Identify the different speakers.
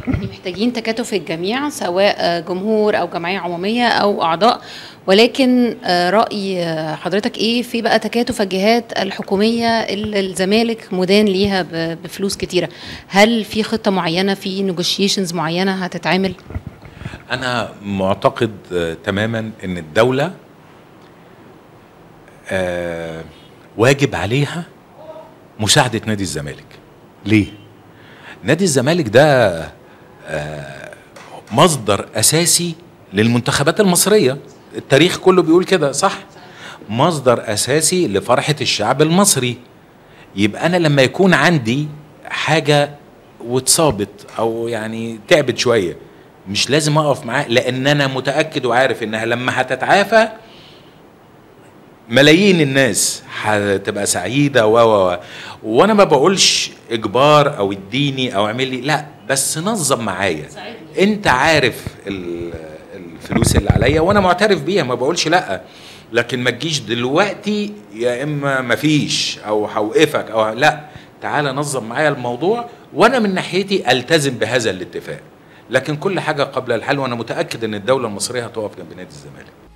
Speaker 1: محتاجين تكاتف الجميع سواء جمهور او جمعيه عموميه او اعضاء ولكن آه، راي حضرتك ايه في بقى تكاتف الجهات الحكوميه اللي الزمالك مدان ليها ب- بفلوس كتيره هل في خطه معينه في نيجوشيشنز معينه هتتعمل
Speaker 2: انا معتقد آه، تماما ان الدوله آه، واجب عليها مساعده نادي الزمالك ليه نادي الزمالك ده آه، مصدر اساسي للمنتخبات المصريه التاريخ كله بيقول كده صح مصدر اساسي لفرحه الشعب المصري يبقى انا لما يكون عندي حاجه واتصابت او يعني تعبت شويه مش لازم اقف معاه لان انا متاكد وعارف انها لما هتتعافى ملايين الناس هتبقى سعيده و و و وانا ما بقولش اجبار او اديني او اعمل لي لا بس نظم معايا انت عارف ال- الفلوس اللي عليا وانا معترف بيها ما بقولش لا لكن ما تجيش دلوقتي يا اما ما فيش او هوقفك او لا تعالى نظم معايا الموضوع وانا من ناحيتي التزم بهذا الاتفاق لكن كل حاجه قبل الحل وانا متاكد ان الدوله المصريه هتقف جنب نادي الزمالك